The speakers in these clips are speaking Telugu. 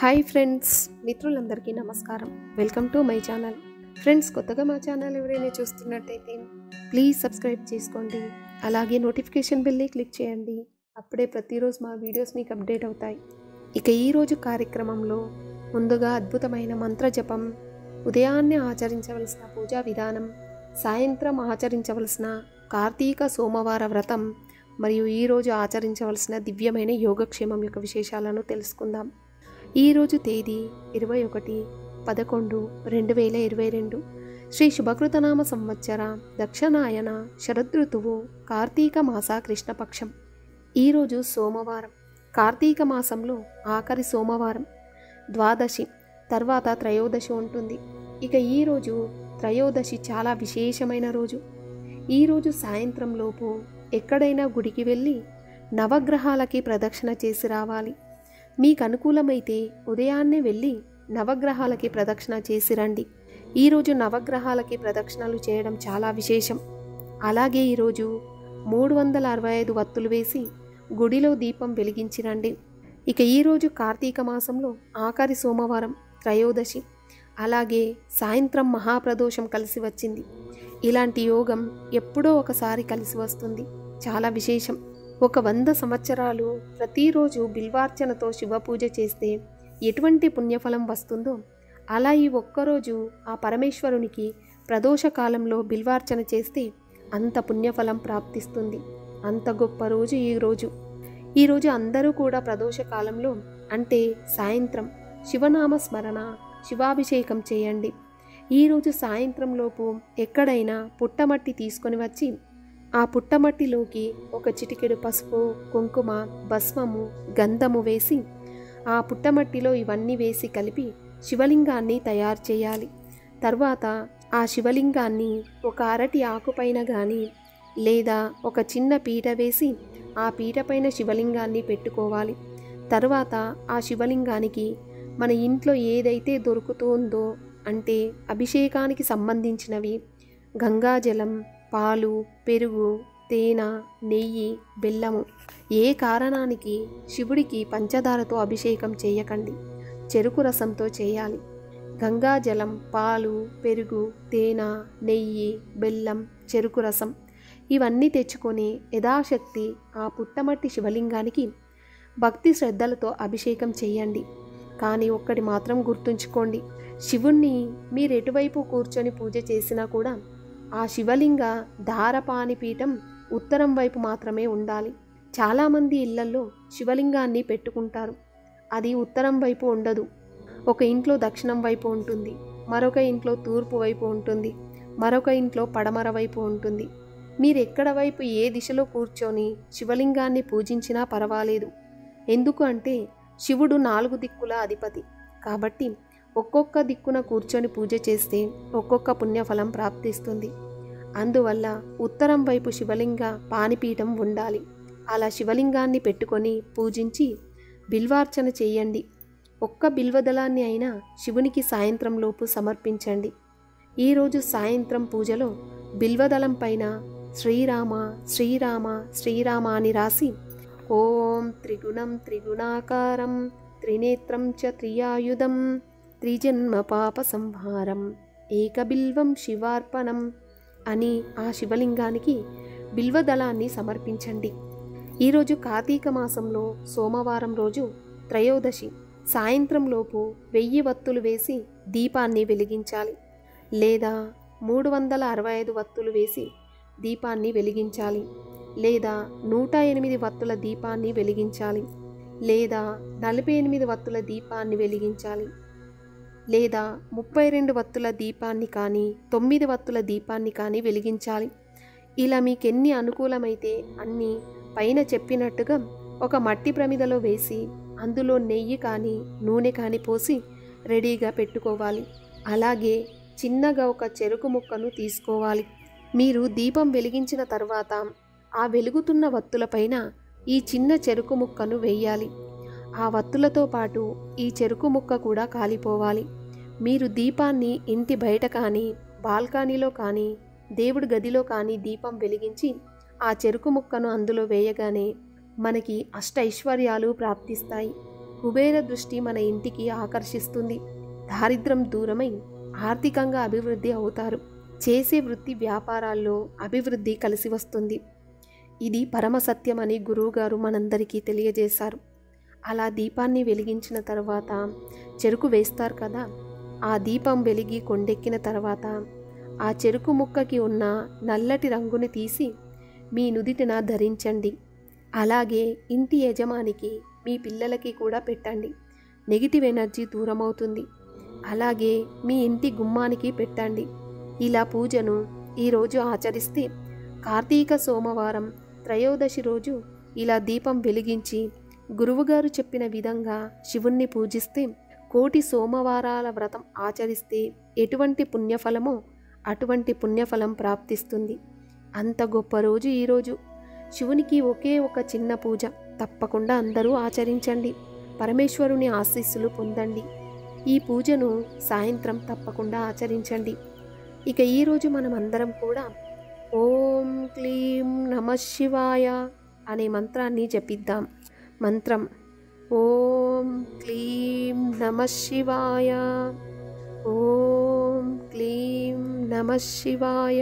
హాయ్ ఫ్రెండ్స్ మిత్రులందరికీ నమస్కారం welcome to my channel friends కొత్తగా మా ఛానల్ ఎవరైనా చూస్తున్నట్టయితే ప్లీజ్ సబ్స్క్రైబ్ చేసుకోండి అలాగే నోటిఫికేషన్ బెల్ని క్లిక్ చేయండి అప్పుడే ప్రతిరోజు మా వీడియోస్ మీకు అప్డేట్ అవుతాయి ఇక ఈరోజు కార్యక్రమంలో ముందుగా అద్భుతమైన మంత్ర జపం ఉదయాన్నే ఆచరించవలసిన పూజా విధానం సాయంత్రం ఆచరించవలసిన కార్తీక సోమవార వ్రతం మరియు ఈరోజు ఆచరించవలసిన దివ్యమైన యోగక్షేమం యొక్క విశేషాలను తెలుసుకుందాం ఈరోజు తేదీ ఇరవై ఒకటి పదకొండు రెండు వేల ఇరవై రెండు శ్రీ శుభకృతనామ సంవత్సర దక్షిణాయన శరదృతువు కార్తీక మాస కృష్ణపక్షం ఈరోజు సోమవారం కార్తీక మాసంలో ఆఖరి సోమవారం ద్వాదశి తర్వాత త్రయోదశి ఉంటుంది ఇక ఈరోజు త్రయోదశి చాలా విశేషమైన రోజు ఈరోజు సాయంత్రం లోపు ఎక్కడైనా గుడికి వెళ్ళి నవగ్రహాలకి ప్రదక్షిణ చేసి రావాలి మీకు అనుకూలమైతే ఉదయాన్నే వెళ్ళి నవగ్రహాలకి ప్రదక్షిణ చేసి రండి ఈరోజు నవగ్రహాలకి ప్రదక్షిణలు చేయడం చాలా విశేషం అలాగే ఈరోజు మూడు వందల అరవై ఐదు వత్తులు వేసి గుడిలో దీపం వెలిగించి రండి ఇక ఈరోజు కార్తీక మాసంలో ఆఖరి సోమవారం త్రయోదశి అలాగే సాయంత్రం మహాప్రదోషం కలిసి వచ్చింది ఇలాంటి యోగం ఎప్పుడో ఒకసారి కలిసి వస్తుంది చాలా విశేషం ఒక వంద సంవత్సరాలు ప్రతిరోజు బిల్వార్చనతో శివపూజ చేస్తే ఎటువంటి పుణ్యఫలం వస్తుందో అలా ఈ ఒక్కరోజు ఆ పరమేశ్వరునికి ప్రదోష కాలంలో బిల్వార్చన చేస్తే అంత పుణ్యఫలం ప్రాప్తిస్తుంది అంత గొప్ప రోజు ఈ రోజు ఈరోజు అందరూ కూడా ప్రదోష కాలంలో అంటే సాయంత్రం శివనామ స్మరణ శివాభిషేకం చేయండి ఈరోజు సాయంత్రంలోపు ఎక్కడైనా పుట్టమట్టి తీసుకొని వచ్చి ఆ పుట్టమట్టిలోకి ఒక చిటికెడు పసుపు కుంకుమ భస్మము గంధము వేసి ఆ పుట్టమట్టిలో ఇవన్నీ వేసి కలిపి శివలింగాన్ని తయారు చేయాలి తర్వాత ఆ శివలింగాన్ని ఒక అరటి ఆకుపైన కానీ లేదా ఒక చిన్న పీట వేసి ఆ పీటపైన శివలింగాన్ని పెట్టుకోవాలి తర్వాత ఆ శివలింగానికి మన ఇంట్లో ఏదైతే దొరుకుతుందో అంటే అభిషేకానికి సంబంధించినవి గంగాజలం పాలు పెరుగు తేనె నెయ్యి బెల్లము ఏ కారణానికి శివుడికి పంచదారతో అభిషేకం చేయకండి చెరుకు రసంతో చేయాలి గంగాజలం పాలు పెరుగు తేనె నెయ్యి బెల్లం చెరుకు రసం ఇవన్నీ తెచ్చుకొని యథాశక్తి ఆ పుట్టమట్టి శివలింగానికి భక్తి శ్రద్ధలతో అభిషేకం చేయండి కానీ ఒక్కటి మాత్రం గుర్తుంచుకోండి శివుణ్ణి మీరు ఎటువైపు కూర్చొని పూజ చేసినా కూడా ఆ శివలింగ ధారపాని పీఠం ఉత్తరం వైపు మాత్రమే ఉండాలి చాలామంది ఇళ్లలో శివలింగాన్ని పెట్టుకుంటారు అది ఉత్తరం వైపు ఉండదు ఒక ఇంట్లో దక్షిణం వైపు ఉంటుంది మరొక ఇంట్లో తూర్పు వైపు ఉంటుంది మరొక ఇంట్లో పడమర వైపు ఉంటుంది మీరు ఎక్కడ వైపు ఏ దిశలో కూర్చొని శివలింగాన్ని పూజించినా పర్వాలేదు ఎందుకు అంటే శివుడు నాలుగు దిక్కుల అధిపతి కాబట్టి ఒక్కొక్క దిక్కున కూర్చొని పూజ చేస్తే ఒక్కొక్క పుణ్యఫలం ప్రాప్తిస్తుంది అందువల్ల ఉత్తరం వైపు శివలింగ పానిపీఠం ఉండాలి అలా శివలింగాన్ని పెట్టుకొని పూజించి బిల్వార్చన చేయండి ఒక్క బిల్వదళాన్ని అయినా శివునికి సాయంత్రంలోపు సమర్పించండి ఈరోజు సాయంత్రం పూజలో బిల్వదళం పైన శ్రీరామ శ్రీరామ శ్రీరామ అని రాసి ఓం త్రిగుణం త్రిగుణాకారం త్రినేత్రం చ త్రియాయుధం త్రిజన్మ పాప సంహారం ఏకబిల్వం శివార్పణం అని ఆ శివలింగానికి బిల్వదళాన్ని సమర్పించండి ఈరోజు కార్తీక మాసంలో సోమవారం రోజు త్రయోదశి సాయంత్రంలోపు వెయ్యి వత్తులు వేసి దీపాన్ని వెలిగించాలి లేదా మూడు వందల అరవై ఐదు వత్తులు వేసి దీపాన్ని వెలిగించాలి లేదా నూట ఎనిమిది వత్తుల దీపాన్ని వెలిగించాలి లేదా నలభై ఎనిమిది వత్తుల దీపాన్ని వెలిగించాలి లేదా ముప్పై రెండు వత్తుల దీపాన్ని కానీ తొమ్మిది వత్తుల దీపాన్ని కానీ వెలిగించాలి ఇలా మీకెన్ని అనుకూలమైతే అన్నీ పైన చెప్పినట్టుగా ఒక మట్టి ప్రమిదలో వేసి అందులో నెయ్యి కానీ నూనె కానీ పోసి రెడీగా పెట్టుకోవాలి అలాగే చిన్నగా ఒక చెరుకు ముక్కను తీసుకోవాలి మీరు దీపం వెలిగించిన తర్వాత ఆ వెలుగుతున్న వత్తులపైన ఈ చిన్న చెరుకు ముక్కను వేయాలి ఆ వత్తులతో పాటు ఈ చెరుకు ముక్క కూడా కాలిపోవాలి మీరు దీపాన్ని ఇంటి బయట కానీ బాల్కనీలో కానీ దేవుడి గదిలో కానీ దీపం వెలిగించి ఆ చెరుకు ముక్కను అందులో వేయగానే మనకి అష్ట ఐశ్వర్యాలు ప్రాప్తిస్తాయి కుబేర దృష్టి మన ఇంటికి ఆకర్షిస్తుంది దారిద్రం దూరమై ఆర్థికంగా అభివృద్ధి అవుతారు చేసే వృత్తి వ్యాపారాల్లో అభివృద్ధి కలిసి వస్తుంది ఇది పరమ సత్యమని గురువుగారు మనందరికీ తెలియజేశారు అలా దీపాన్ని వెలిగించిన తర్వాత చెరుకు వేస్తారు కదా ఆ దీపం వెలిగి కొండెక్కిన తర్వాత ఆ చెరుకు ముక్కకి ఉన్న నల్లటి రంగుని తీసి మీ నుదిటిన ధరించండి అలాగే ఇంటి యజమానికి మీ పిల్లలకి కూడా పెట్టండి నెగిటివ్ ఎనర్జీ దూరమవుతుంది అలాగే మీ ఇంటి గుమ్మానికి పెట్టండి ఇలా పూజను ఈరోజు ఆచరిస్తే కార్తీక సోమవారం త్రయోదశి రోజు ఇలా దీపం వెలిగించి గురువుగారు చెప్పిన విధంగా శివుణ్ణి పూజిస్తే కోటి సోమవారాల వ్రతం ఆచరిస్తే ఎటువంటి పుణ్యఫలమో అటువంటి పుణ్యఫలం ప్రాప్తిస్తుంది అంత గొప్ప రోజు ఈరోజు శివునికి ఒకే ఒక చిన్న పూజ తప్పకుండా అందరూ ఆచరించండి పరమేశ్వరుని ఆశీస్సులు పొందండి ఈ పూజను సాయంత్రం తప్పకుండా ఆచరించండి ఇక ఈరోజు మనం అందరం కూడా ఓం క్లీం నమ శివాయ అనే మంత్రాన్ని జపిద్దాం మంత్రం ఓం క్లీం నమ శివాయ ఓం క్లీం నమ శివాయ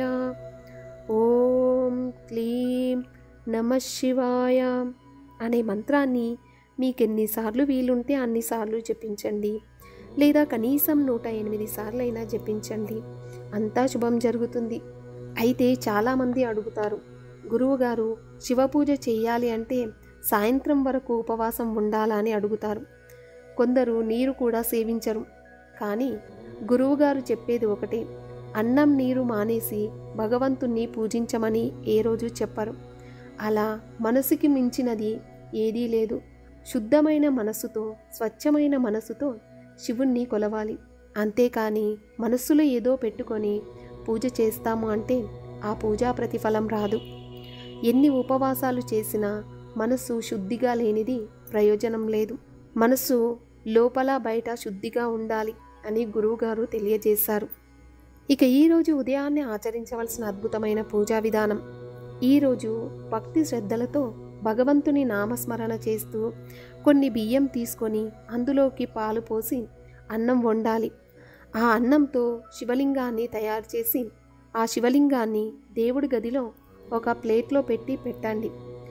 ఓం క్లీం నమ శివాయ అనే మంత్రాన్ని మీకు ఎన్నిసార్లు వీలుంటే అన్నిసార్లు జపించండి లేదా కనీసం నూట ఎనిమిది సార్లు అయినా జపించండి అంతా శుభం జరుగుతుంది అయితే చాలామంది అడుగుతారు గురువుగారు శివపూజ చేయాలి అంటే సాయంత్రం వరకు ఉపవాసం ఉండాలా అని అడుగుతారు కొందరు నీరు కూడా సేవించరు కానీ గురువుగారు చెప్పేది ఒకటే అన్నం నీరు మానేసి భగవంతుణ్ణి పూజించమని ఏ రోజు చెప్పరు అలా మనసుకి మించినది ఏదీ లేదు శుద్ధమైన మనసుతో స్వచ్ఛమైన మనసుతో శివుణ్ణి కొలవాలి అంతేకాని మనస్సులో ఏదో పెట్టుకొని పూజ చేస్తాము అంటే ఆ పూజా ప్రతిఫలం రాదు ఎన్ని ఉపవాసాలు చేసినా మనస్సు శుద్ధిగా లేనిది ప్రయోజనం లేదు మనస్సు లోపల బయట శుద్ధిగా ఉండాలి అని గురువుగారు తెలియజేశారు ఇక ఈరోజు ఉదయాన్నే ఆచరించవలసిన అద్భుతమైన పూజా విధానం ఈరోజు భక్తి శ్రద్ధలతో భగవంతుని నామస్మరణ చేస్తూ కొన్ని బియ్యం తీసుకొని అందులోకి పాలు పోసి అన్నం వండాలి ఆ అన్నంతో శివలింగాన్ని తయారు చేసి ఆ శివలింగాన్ని దేవుడి గదిలో ఒక ప్లేట్లో పెట్టి పెట్టండి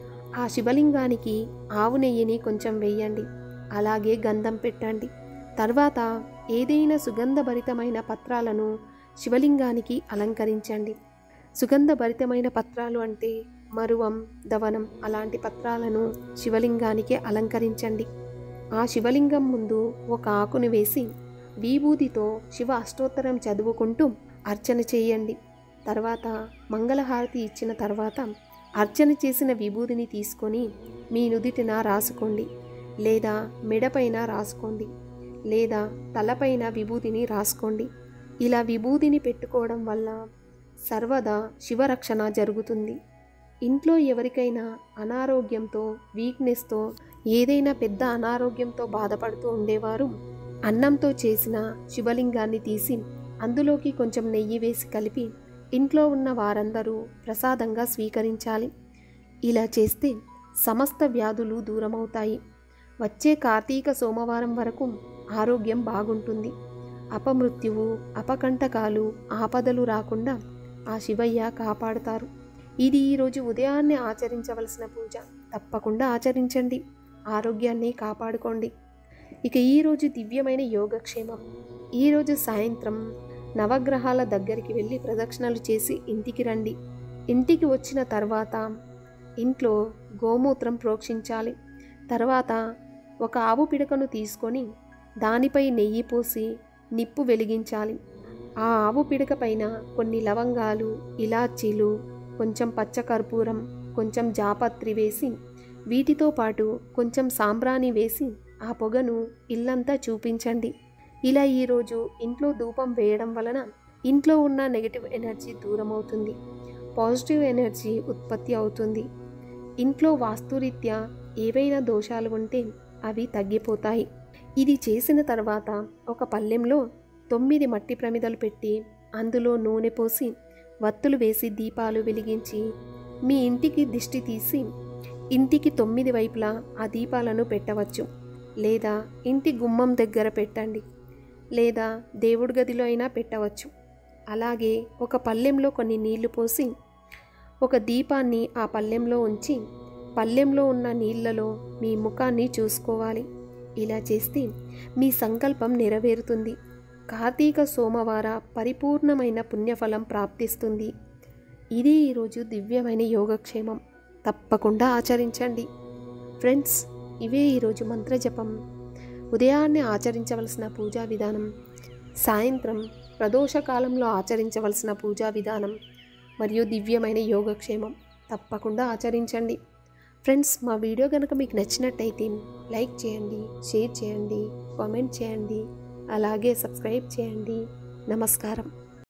ఆ శివలింగానికి ఆవు నెయ్యిని కొంచెం వేయండి అలాగే గంధం పెట్టండి తర్వాత ఏదైనా సుగంధభరితమైన పత్రాలను శివలింగానికి అలంకరించండి సుగంధభరితమైన పత్రాలు అంటే మరువం దవనం అలాంటి పత్రాలను శివలింగానికి అలంకరించండి ఆ శివలింగం ముందు ఒక ఆకును వేసి విభూతితో శివ అష్టోత్తరం చదువుకుంటూ అర్చన చేయండి తర్వాత మంగళహారతి ఇచ్చిన తర్వాత అర్చన చేసిన విభూతిని తీసుకొని మీ నుదిటిన రాసుకోండి లేదా మెడపైన రాసుకోండి లేదా తలపైన విభూతిని రాసుకోండి ఇలా విభూతిని పెట్టుకోవడం వల్ల సర్వదా శివరక్షణ జరుగుతుంది ఇంట్లో ఎవరికైనా అనారోగ్యంతో వీక్నెస్తో ఏదైనా పెద్ద అనారోగ్యంతో బాధపడుతూ ఉండేవారు అన్నంతో చేసిన శివలింగాన్ని తీసి అందులోకి కొంచెం నెయ్యి వేసి కలిపి ఇంట్లో ఉన్న వారందరూ ప్రసాదంగా స్వీకరించాలి ఇలా చేస్తే సమస్త వ్యాధులు దూరమవుతాయి వచ్చే కార్తీక సోమవారం వరకు ఆరోగ్యం బాగుంటుంది అపమృత్యువు అపకంటకాలు ఆపదలు రాకుండా ఆ శివయ్య కాపాడుతారు ఇది ఈరోజు ఉదయాన్నే ఆచరించవలసిన పూజ తప్పకుండా ఆచరించండి ఆరోగ్యాన్ని కాపాడుకోండి ఇక ఈరోజు దివ్యమైన యోగక్షేమం ఈరోజు సాయంత్రం నవగ్రహాల దగ్గరికి వెళ్ళి ప్రదక్షిణలు చేసి ఇంటికి రండి ఇంటికి వచ్చిన తర్వాత ఇంట్లో గోమూత్రం ప్రోక్షించాలి తర్వాత ఒక ఆవు పిడకను తీసుకొని దానిపై నెయ్యి పోసి నిప్పు వెలిగించాలి ఆ ఆవు పిడక పైన కొన్ని లవంగాలు ఇలాచీలు కొంచెం పచ్చకర్పూరం కొంచెం జాపత్రి వేసి వీటితో పాటు కొంచెం సాంబ్రాణి వేసి ఆ పొగను ఇల్లంతా చూపించండి ఇలా ఈరోజు ఇంట్లో ధూపం వేయడం వలన ఇంట్లో ఉన్న నెగిటివ్ ఎనర్జీ దూరం అవుతుంది పాజిటివ్ ఎనర్జీ ఉత్పత్తి అవుతుంది ఇంట్లో వాస్తురీత్యా ఏవైనా దోషాలు ఉంటే అవి తగ్గిపోతాయి ఇది చేసిన తర్వాత ఒక పళ్ళెంలో తొమ్మిది మట్టి ప్రమిదలు పెట్టి అందులో నూనె పోసి వత్తులు వేసి దీపాలు వెలిగించి మీ ఇంటికి దిష్టి తీసి ఇంటికి తొమ్మిది వైపులా ఆ దీపాలను పెట్టవచ్చు లేదా ఇంటి గుమ్మం దగ్గర పెట్టండి లేదా దేవుడి గదిలో అయినా పెట్టవచ్చు అలాగే ఒక పళ్ళెంలో కొన్ని నీళ్లు పోసి ఒక దీపాన్ని ఆ పళ్ళెంలో ఉంచి పళ్ళెంలో ఉన్న నీళ్లలో మీ ముఖాన్ని చూసుకోవాలి ఇలా చేస్తే మీ సంకల్పం నెరవేరుతుంది కార్తీక సోమవార పరిపూర్ణమైన పుణ్యఫలం ప్రాప్తిస్తుంది ఇది ఈరోజు దివ్యమైన యోగక్షేమం తప్పకుండా ఆచరించండి ఫ్రెండ్స్ ఇవే ఈరోజు మంత్రజపం ఉదయాన్నే ఆచరించవలసిన పూజా విధానం సాయంత్రం ప్రదోషకాలంలో ఆచరించవలసిన పూజా విధానం మరియు దివ్యమైన యోగక్షేమం తప్పకుండా ఆచరించండి ఫ్రెండ్స్ మా వీడియో కనుక మీకు నచ్చినట్టయితే లైక్ చేయండి షేర్ చేయండి కామెంట్ చేయండి అలాగే సబ్స్క్రైబ్ చేయండి నమస్కారం